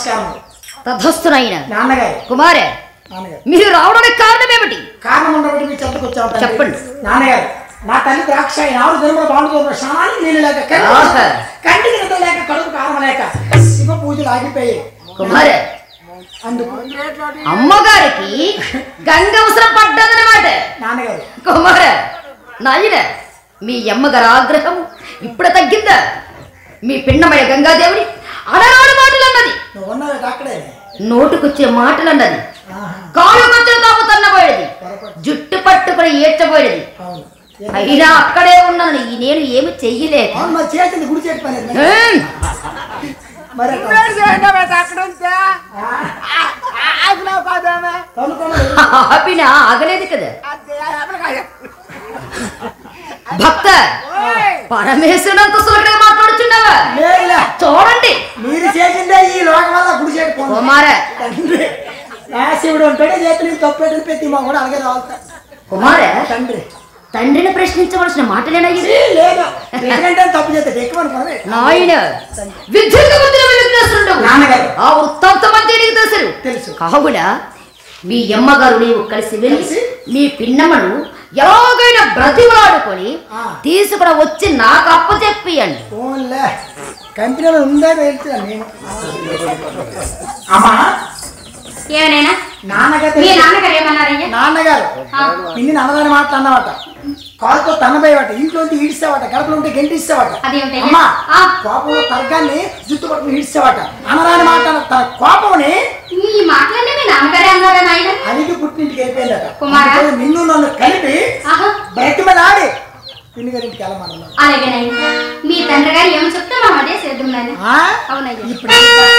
ద్రాక్షారం తథస్థునైన నాన్నగారు కుమారే నాన్నగారు మీరు రావడానికి కారణం ఏమిటి కారణం ఉండబట్టి మీ చెంతకు వచ్చాం తండ్రి. చెప్పండి. నాన్నగారు నా తల్లి ద్రాక్ష ఆరు జన్మల బాండుతో స్నానానికి నీళ్ళు లేక కంటికి- ఆహా. కంటికి నిద్ర లేక కడుపు కారం లేక శివ పూజలు ఆగిపోయాయి కుమారే అందుకు అమ్మగారికి గంగ అవసరం పడ్డదన్నమాట నాన్నగారు కుమారే నాయన మీ అమ్మగారి ఆగ్రహం ఇప్పుడు తగ్గిందా మీ పిన్నమయ్య గంగాదేవుడి అడరాడు మాటలు అన్నది నువ్వు ఉన్నావు అక్కడే నోటుకొచ్చే మాటలు అన్నది ఆహా. కాలు మధ్యలో తాపుతన్నపోయేది పొరపాటు. జుట్టు పట్టుకుని ఏడ్చబోయేది అవును అయినా అక్కడే ఉన్నాను ఈ నేను ఏమి చెయ్యలేక అవును మరి చేసింది గుడి చేతి పని అది. ఏయ్! మరి అట్లా. తను కొనలు. ఆపిన ఆగలేదు కదా భక్త పరమేశ్వరుడంత సులభంగా మాట్లాడుచున్నావా లేదులే. చూడండి మీరు చేసిందే ఈ లోకం వల్ల గుడి చేతి పని. కుమార తండ్రి నా శివుడు ఉంటాడే చేతులు తప్పేటది ప్రతి మా కూడా అలాగే రావాలి కుమార తండ్రి తండ్రిని ప్రశ్నించవలసిన మాటలేనయ్యి ఏ, లేదు ఎందుకంటే తప్పు చేస్తే ఎక్కువ అనుకోవాలి నాయన విద్యుత్ బుద్ధిని వెలుగునేస్తుండు. నాన్నగారు. ఆ వృత్తాంతం అంతా నీకు తెలుసు తెలుసు కావున మీ అమ్మగారు నీవు కలిసి వెళ్ళి కలిసి? మీ పిన్నమ్మను ఎలాగైనా బ్రతిమలాడుకొని ఆ. తీసుకుని వచ్చి నాకు అప్పు చెప్పియండి ఫోన్లే కంపెనీలో ఉందా వెళ్తున్నా నేను అమ్మా ఏమైనా నాన్నగారు మీ తెలుసు. నాన్నగారు ఏమన్నారయ్యా నాన్నగారు పిన్ని అన్నదాని మాట అన్నమాట కాలుతో తనబోయేవాట ఇంట్లో ఉంటే ఈడ్చేవాట గడపలో ఉంటే గంటి ఇచ్చేవాట అదేమిటయ్యా? అమ్మా ఆ. కోపంలో తర్గాన్ని జుట్టు పట్టుకుని ఈడ్చేవాట అనరాని మాట అన్న తన కోపంని ఈ మాటలన్నీ మీ నాన్నగారే అన్నారా నాయన అలిగి పుట్టింటికి అయిపోయిందట కుమారా. అందుకని నిన్ను నన్ను కలిపి ఆహా బ్రతిమలాడి పిన్ని గారింటికి వెళ్ళమన్నాను అలాగే నాయన మీ తండ్రి గారు ఏమి చెప్తే మేము అదే చేద్దాం నాయన ఆ? అవునయ్యా ఇప్పుడు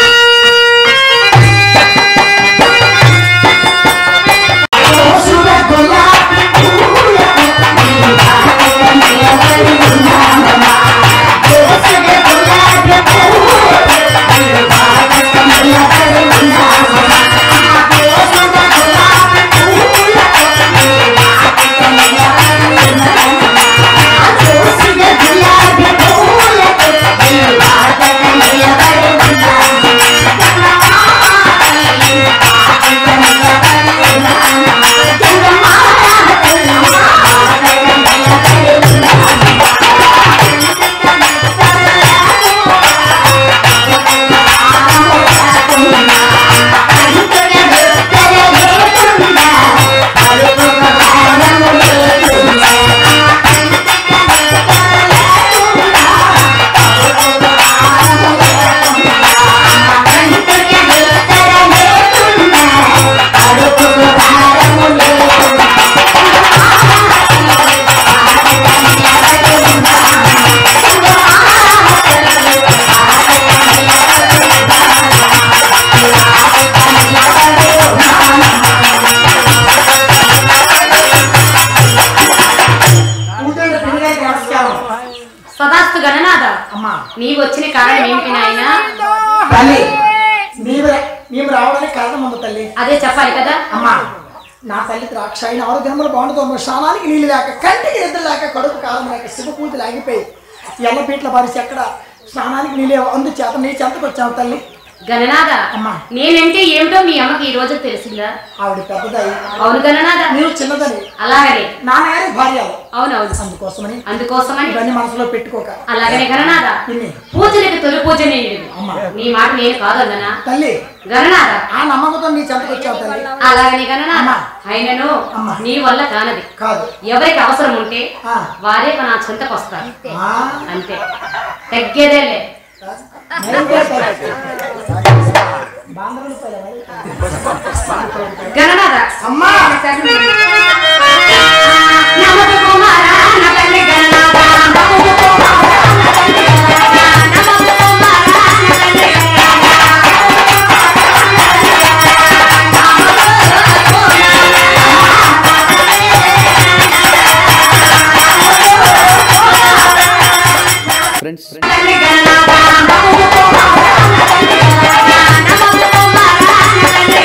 కూతురు పిన్ని గారికి నమస్కారం సదాస్తు గణనాథ అమ్మా నీవు వచ్చిన కారణం ఏమిటి నాయన తల్లి నీవు మేము రావడానికి కారణం ఉంది తల్లి అదే చెప్పాలి కదా అమ్మా నా తల్లి ద్రాక్ష అయిన ఆరు జన్మలు బాగుంటుంది స్నానానికి నీళ్ళు లేక కంటికి నిద్ర లేక కడుపు కాలం లేక శివ పూజలు ఆగిపోయి ఎల్లపీట్ల పరిచి ఎక్కడ స్నానానికి నీళ్ళు అందుచేత నీ చెంతకు వచ్చావు తల్లి గణనాథ అమ్మా. నేనంటే ఏమిటో మీ అమ్మకి ఈ రోజు తెలిసిందా ఆవిడ పెద్దదాయి అవును గణనాథ నీవు చిన్నదని అలాగనే నాన్నగారి భార్యలు అవునవును అందుకోసమని అందుకోసమని ఇవన్నీ మనసులో పెట్టుకోక అలాగనే గణనాథ పిన్ని పూజలకు తొలి పూజ నేను అమ్మా. నీ మాట నేను కాదన్నా తల్లి గణనాథ ఆ నమ్మకంతో నీ చెంతకు వచ్చావు తల్లి అలాగని గణనాథ అమ్మా. అయినను అమ్మా. నీ వల్ల కానది కాదు ఎవరికి అవసరం ఉంటే ఆ. వారే నా చెంతకు వస్తారు ఆ, అంతే తగ్గేదేలే మరేం చేస్తావు? బాంధవులు పల్లె మరి. గణనాథ అమ్మా నమకు కుమారా నా తల్లి గణనాథ నమకు కుమారా నా తల్లి గణనాథ నమకు కుమారా నా తల్లి ఫ్రెండ్స్ తల్లి గణనాథ నమకు కుమారా నా తల్లి గణనాథ నమకు కుమారా నా తల్లి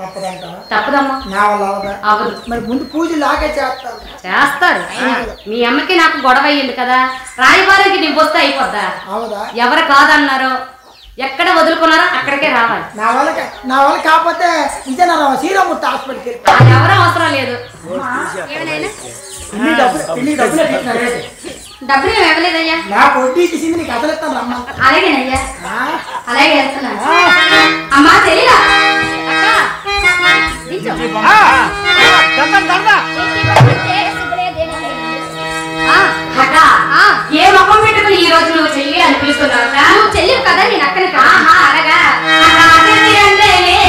తప్పదంటావా తప్పదమ్మా నా వల్ల అవదా అవదు మరి ముందు పూజలు లాగే చేస్తాను చేస్తారు మీ అమ్మకి నాకు గొడవ అయ్యింది కదా రాయబారికి నీ వస్తే అయిపోద్దా అవదా ఎవరు కాదన్నారో ఎక్కడ వదులుకున్నారో అక్కడికే రావాలి నా వల్ల కా- నా వల్ల కాకపోతే విజయనగరం శ్రీరామూర్తి హాస్పిటల్కి వెళ్ళి అది ఎవరూ అవసరం లేదు ఇన్ని డబ్బులు ఇన్ని డబ్బులు పెట్టినారే. డబ్బులు ఏమి ఇవ్వలేదయ్యా నాకు వడ్డీ ఇచ్చేసింది నీకు అసలు ఇస్తాను రమ్మా అలాగేనయ్యా ఆ? అలాగే వెళ్తున్నాను అమ్మా తెలియదా ఏ మొక్కం పెట్టుకుని ఈ రోజు నువ్వు చెల్లి అని పిలుస్తున్నావు నువ్వు చెల్లి కదా నేను అక్కని అలాగా అలా అక్కడికి రండి,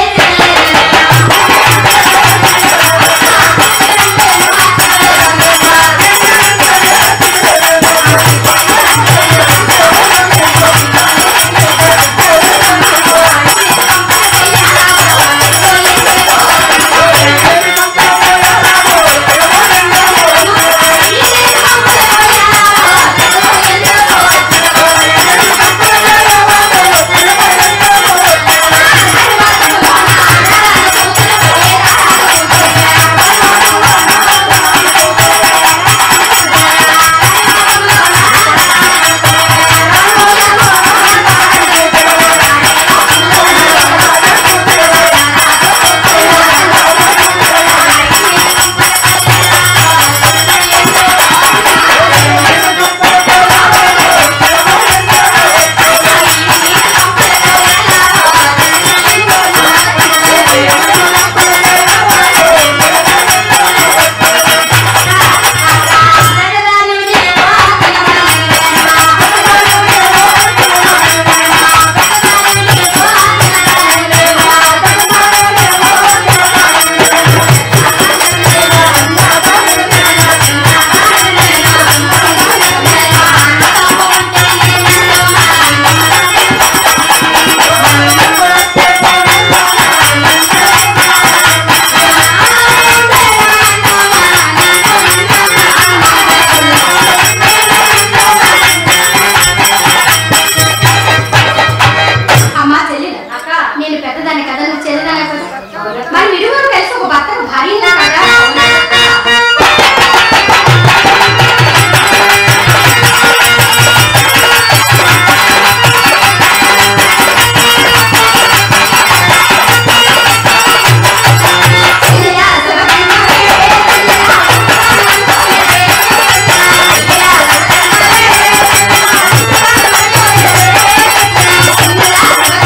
అమ్మా చెల్లిన అక్క నేను పెద్దదాన్ని కదా నువ్వు చెల్లిదాన్ని కదా మరి విడుగురు కలిసి ఒక భర్తకు భార్య కదా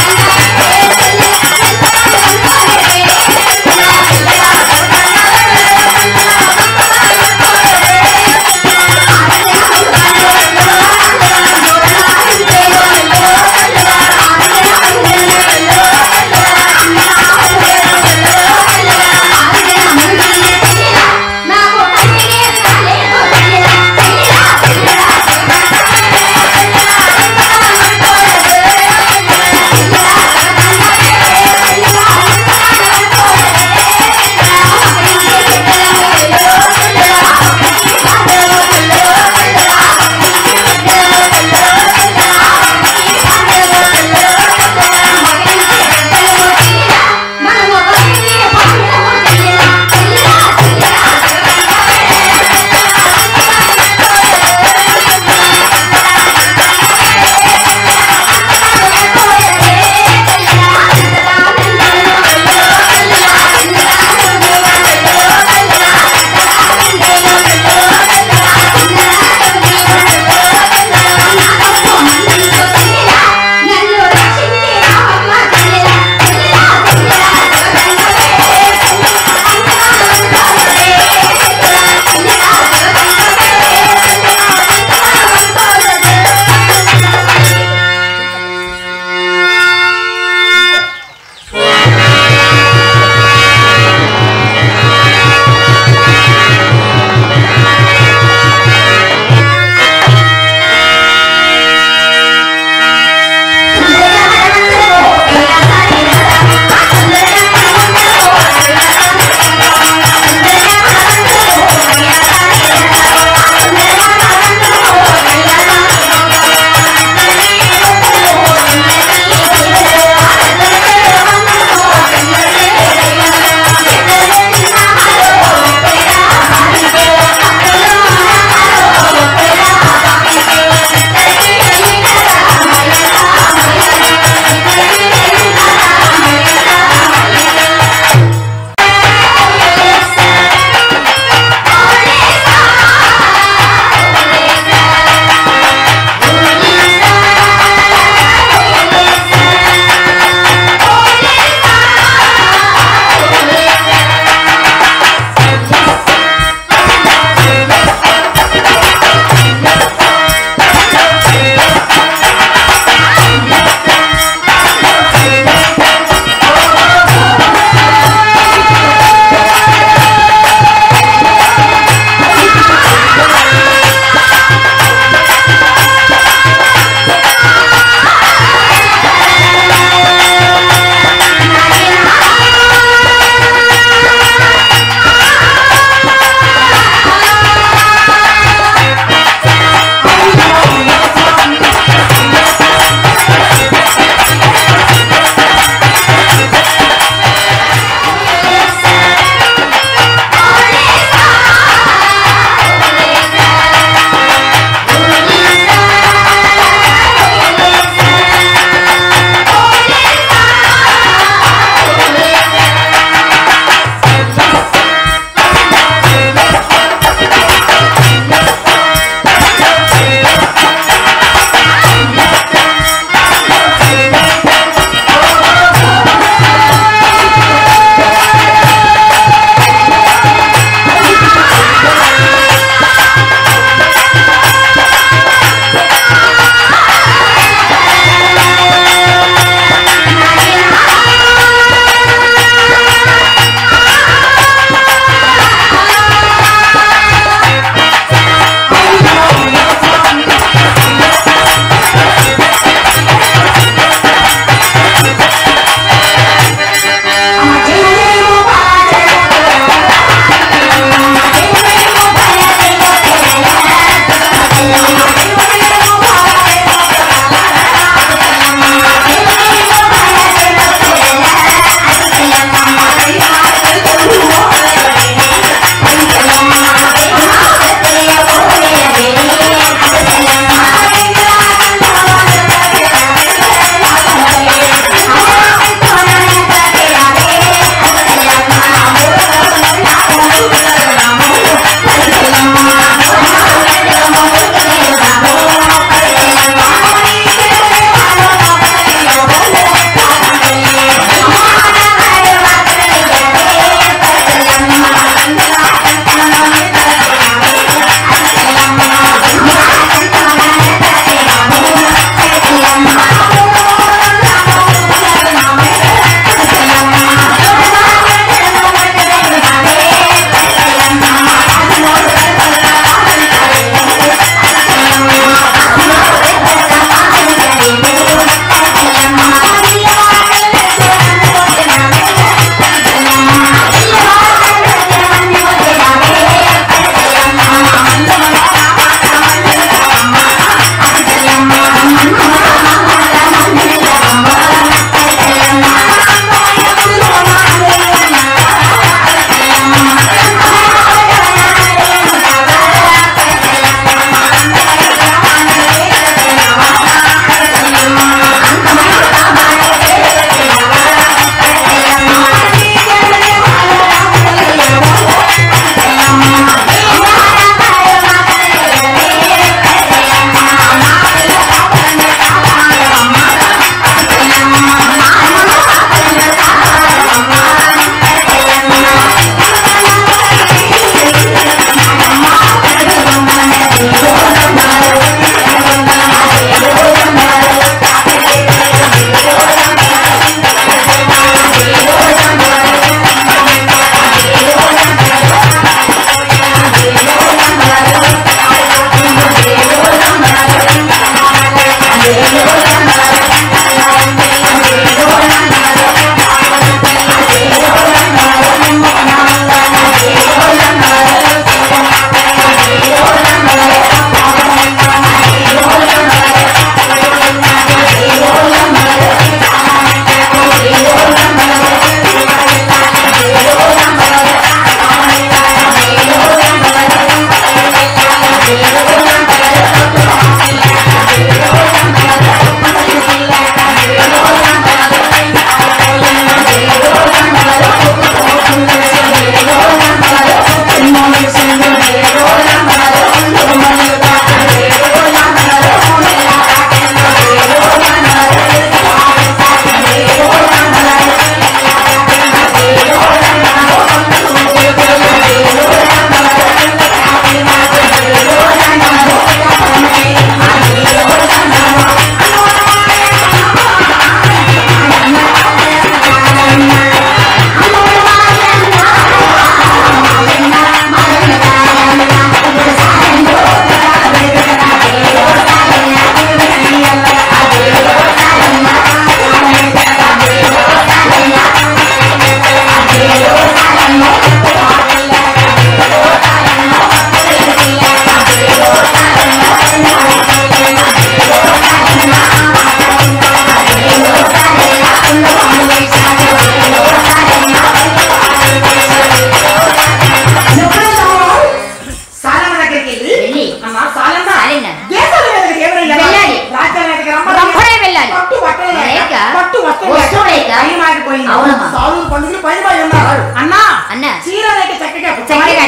ఆ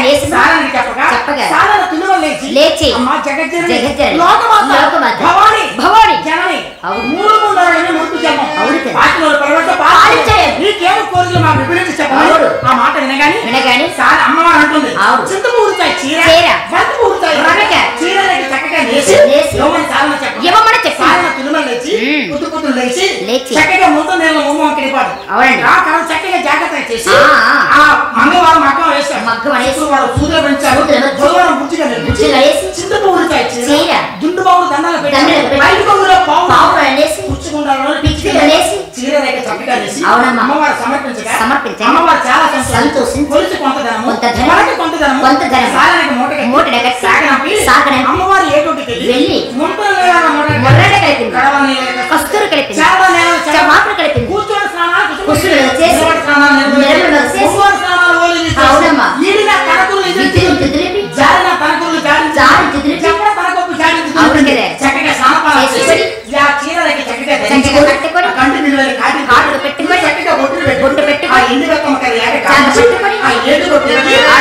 వేసి సారానికి చెప్పగా చెప్పగా సారన తులువ లేచి లేచి అమ్మా జగజ్జనని జగజ్జనని, లోకమాత లోకమాత, భవాని భవాని, జనని అవును. మూడు మూడు అరవై ముడుపు జన్మం అవును కదా. వాటిలో పర్వత పాలించలేదు. నీకేమో కోరికలు మా విభజించి చెప్పమని అవును. ఆ మాట వినగాని వినగాని సార్ అమ్మవారు అంటుంది అవును. చింతపూరుతాయి చీర చీర. బంతిపూరుతాయి రవిక. చీరలకి చక్కగా నేసి నేసి. యోమని సారన చెప్ప ఇవ్వమని చెప్పి సారన తులుమ లేచి మ్మ్. కుతు కుతులు లేచి లేచి. చక్కగా ముందు నేను మొమ్మ కిడిపాడు అవునండి. ఆ కాలం చక్కగా జాగ్రత్త చేసి ఆ, ఆ. ఆ మంగళవారం మగ్గం వేశారు మగ్గం వేసి. శుక్రవారం సూదులు పెంచారు సూదులు పెంచి. బుధవారం బుజ్జిగా బుజ్జిగా వేసి. చింతపూరుతాయి చీర. దుండు బావులు దండాలు పెట్టి దండలు పెట్టి. బయట కొంగులో పావు పావు అనేసి పుచ్చుకుంటారు పిచ్చిగా వేసి. చీర రేఖ చక్కగా వేసి అవునమ్మా. అమ్మవారు సమర్పించగా సమర్పించగా. అమ్మవారు చాలా సంతోషించి సంతోషించి. కొలిచి కొంత ధనము కొంత ధనము. మనకి కొంత ధనము కొంత ధనము. సారానికి మూటకి మూటకి కట్టి. సాగనంపి సాగనంపి. అమ్మవారు ఏటోటికి వెళ్ళి. ముంతలు లేదా మూటకి మొర్రట కలిపింది. కడవ నీళ్ళకి కస్తూరి కలిపింది చాలా నేల చాలా చమాకులు కలిపింది కూర్చొని స్నానాలు కూర్చొని చేసి. నిలబడి స్నానాలు నిర్వహించి. నిలబడి చేసి. కూర్చొని స్నానాలు ఓలి చేసి. అవునమ్మా. ఈడిన తనకులు ఇది విద్యులు తిదిలిపి జారిన తనకులు జారి జారి తిదిలిపి. చెప్పిన తనకొప్పు జారి తిదిలిపి. అవును కదా. చక్కగా స్నానపానం చేసి. చేసి ఆ చీరలకి చక్కగా చక్కగా ధరించుకొని, కట్టుకొని, ఆ కంటి నిలువని కాటి కాటుకు పెట్టుకొని, చక్కగా బొట్టు పెట్టుకొని, బొట్టు పెట్టుకొని, ఆ ఎండు రకమకాయ లేక చాలా కాల్చి, పెట్టుకొని, ఆ ఏడులో పెట్టి, ఆ,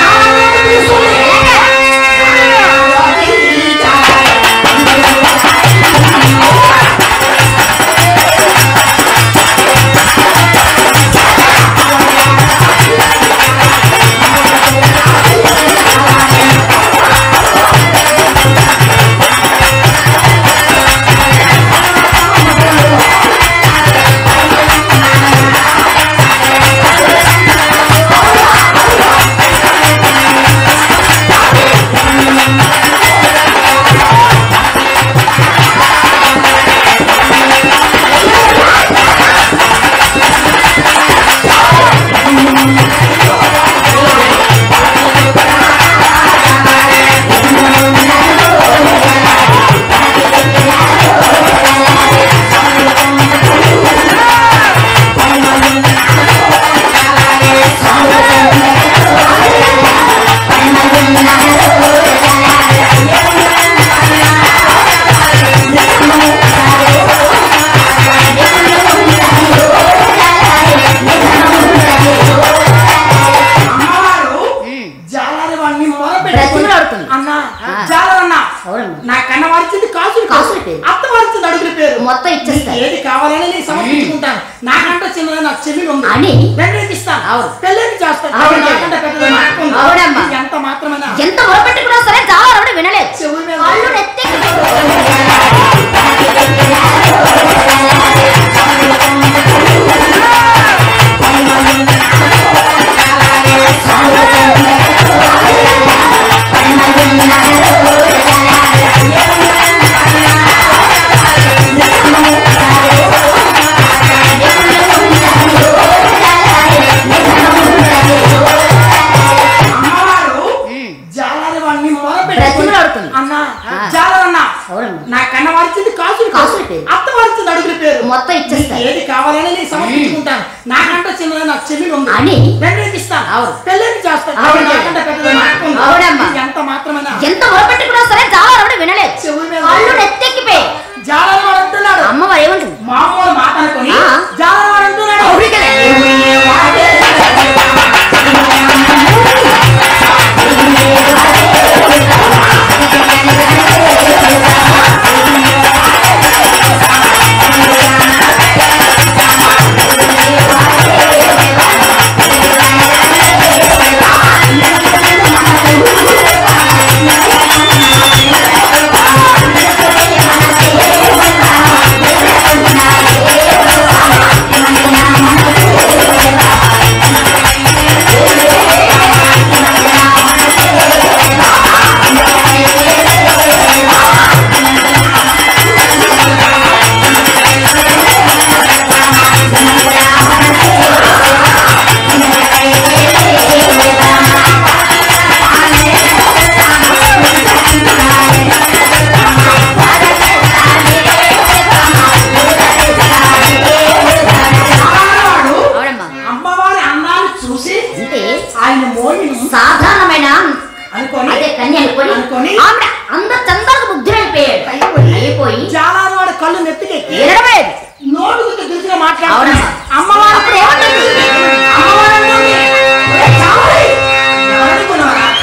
అమ్మవారు ఉమ్. జాలారి వాడిని మొదలుపెట్టుకొని, బ్రతిమలాడుతుంది. అన్నా ఆ. జాలరన్నా అవునమ్మా. నా కన్న వారిచింది కాసులు కాసుల పేరు. అత్త వారిచింది అడుగుల పేరు మొత్తం ఇచ్చేస్తా. నీకు ఏది కావాలని నేను సమర్పించుకుంటాను నాకంటే చిన్నది నాకు చెల్లి ఉంది అని? వెంటనేకిస్తాను అవును. పెళ్ళికి చేస్తాను అవును. నాకంటే పెద్దది మా అక్క ఉంది. అవునమ్మా. నీకు ఎంత మాత్రమైనా ఎంత మొరపెట్టుకున్నా సరే జాలరుడు వినలేదు చెవి మీద కాళ్ళు నెత్తెక్కి అమ్మవారు ఉమ్. జాలారి వాడిని మొదలుపెట్టుకొని, బ్రతిమలాడుతుంది. అన్నా ఆ. జాలరన్నా అవునమ్మా. నా కన్న వారిచింది కాసులు కాసుల పేరు. అత్త వారిచింది అడుగుల పేరు మొత్తం ఇచ్చేస్తా. నీకు ఏది కావాలని నేను సమర్పించుకుంటాను నాకంటే చిన్నది నాకు చెల్లి ఉంది అని? వెంటనేకిస్తాను అవును. పెళ్ళికి చేస్తాను అవును. నాకంటే పెద్దది మా అక్క ఉంది. అవునమ్మా. నీకు ఎంత మాత్రమైనా ఎంత మొరపెట్టుకున్నా సరే జాలరుడు వినలేదు చెవి మీద కాళ్ళు నెత్తెక్కిపోయి జాలరవాడు అంటున్నాడు అమ్మవారు ఏమంటుంది మామూలు మాట అనుకొని ఆ. జాలరవాడు అంటున్నాడు అవును కదా. జాలరవాడు అవునమ్మా అమ్మవారి అందాన్ని చూసి అంటే ఆయన మోహిని సాధారణమైన అనుకొని అదే కన్య అనుకొని అనుకొని ఆవిడ అంద చందాలకు ముగ్ధులైపోయాడు అయిపోయి అయిపోయి జాలరవాడు కళ్ళు నెత్తికెక్కి వినడమేది నోటుకు దురిసిగా మాట్లాడుతున్నా అవునమ్మా. అమ్మవారు అప్పుడు ఏమంటుంది? అమ్మవారు అంటుంది, "ఒరే చావడి, ఎవరనుకున్నావరా?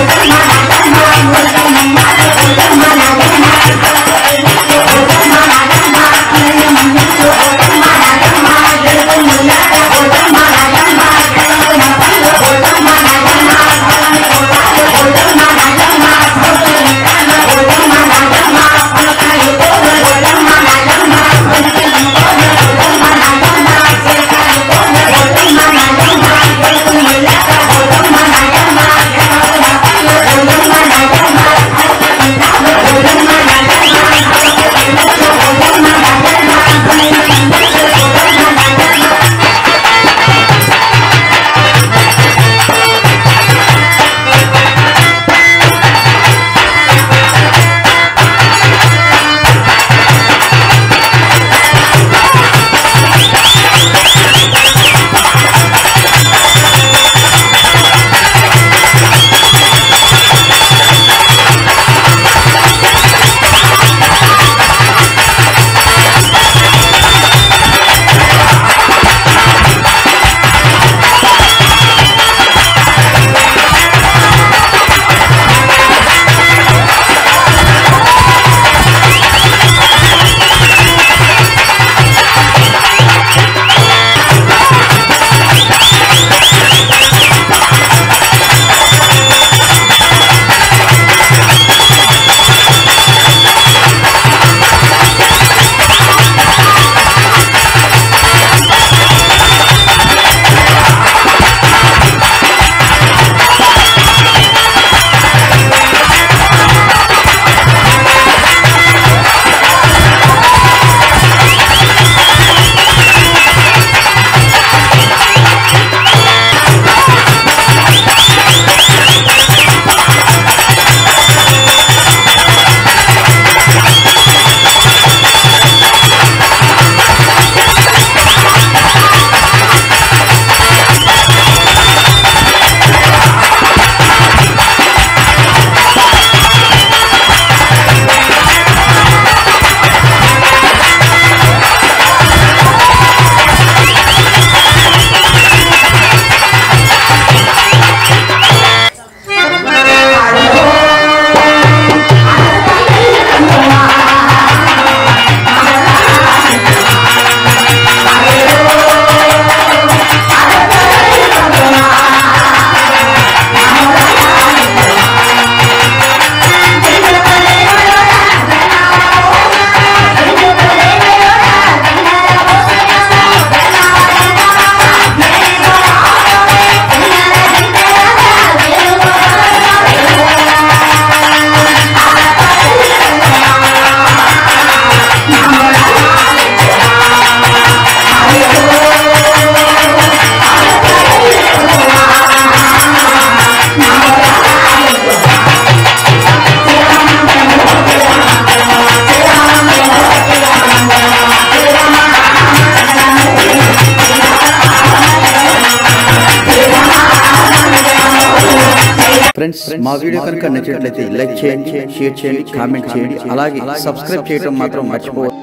ఫ్రెండ్స్ మా వీడియో కనుక నచ్చినట్లయితే లైక్ చేయండి షేర్ చేయండి కామెంట్ చేయండి అలాగే సబ్స్క్రైబ్ చేయడం మాత్రం మర్చిపోవద్దు